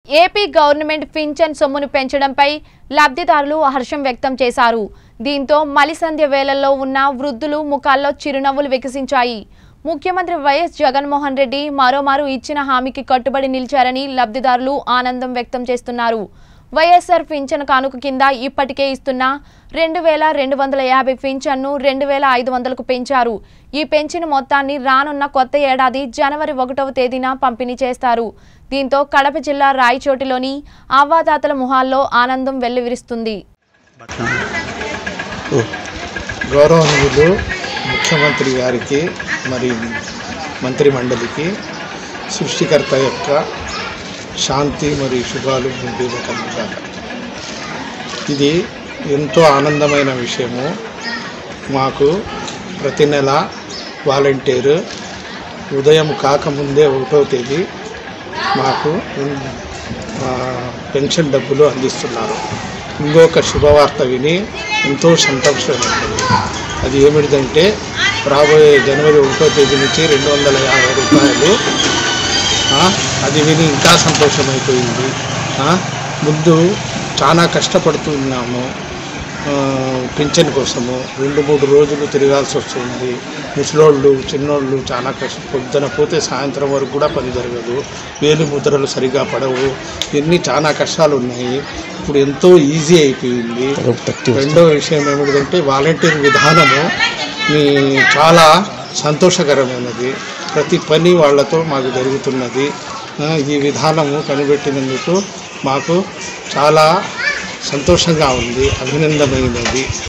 AP government pension సొమ్మును పెంచడంపై లబ్ధిదారులు హర్షం వ్యక్తం చేశారు దీంతో మలిసంధ్య వేళల్లో ఉన్న వృద్ధులు ముఖాల్లో చిరునవ్వులు వికసించాయి ముఖ్యమంత్రి వైఎస్ జగన్మోహన్ రెడ్డి మరోమారు ఇచ్చిన హామీకి కట్టుబడి నిలిచారని లబ్ధిదారులు ఆనందం వ్యక్తం చేస్తున్నారు వైఎస్ఆర్ పింఛన్ కానుక కింద ఇప్పటికే ఇస్తున్న రెండు వేల రెండు వందల యాభై పింఛన్ను రెండు వేల ఐదు వందలకు పెంచారు ఈ పెంచిన మొత్తాన్ని రానున్న కొత్త ఏడాది జనవరి ఒకటవ తేదీన పంపిణీ చేస్తారు దీంతో కడప జిల్లా రాయచోటిలోని అవ్వాతాతల మొహాల్లో ఆనందం వెల్లివిరుస్తుంది గౌరవనీయులు ముఖ్యమంత్రి గారికి మరి మంత్రి మండలికి సృష్టికర్త యొక్క శాంతి మరియు శుభాలు ముందుగా కలుగుతారు ఇది ఎంతో ఆనందమైన విషయము మాకు ప్రతి నెల వాలంటీర్ ఉదయం కాకముందే ఒకటో తేదీ మాకు ఆ, పెన్షన్ డబ్బులు అందిస్తున్నారు ఇంకొక శుభవార్త విని ఎంతో సంతోషమైంది అది ఏమిటిదంటే రాబోయే జనవరి ఒకటో తేదీ నుంచి రెండు వందల యాభై రూపాయలు ఆ, అది విని ఇంకా సంతోషమైపోయింది ఆ, ముందు చాలా కష్టపడుతున్నాము ఆ, పింఛన్ కోసము రెండు మూడు రోజులు తిరగాల్సి వస్తుంది ముసలోళ్ళు చిన్నోళ్ళు చాలా కష్టం పొద్దున పోతే సాయంత్రం వరకు కూడా పని జరగదు వేలు ముద్రలు సరిగా పడవు ఇవన్నీ చాలా కష్టాలు ఉన్నాయి ఇప్పుడు ఎంతో ఈజీ అయిపోయింది రెండో విషయం ఏమిటంటే వాలంటీర్ విధానము మీ చాలా సంతోషకరమైనది ప్రతి పని వాళ్ళతో మాకు జరుగుతున్నది ఆ, ఈ విధానము కనిపెట్టినందుకు మాకు చాలా సంతోషంగా ఉంది అభినందనమైనది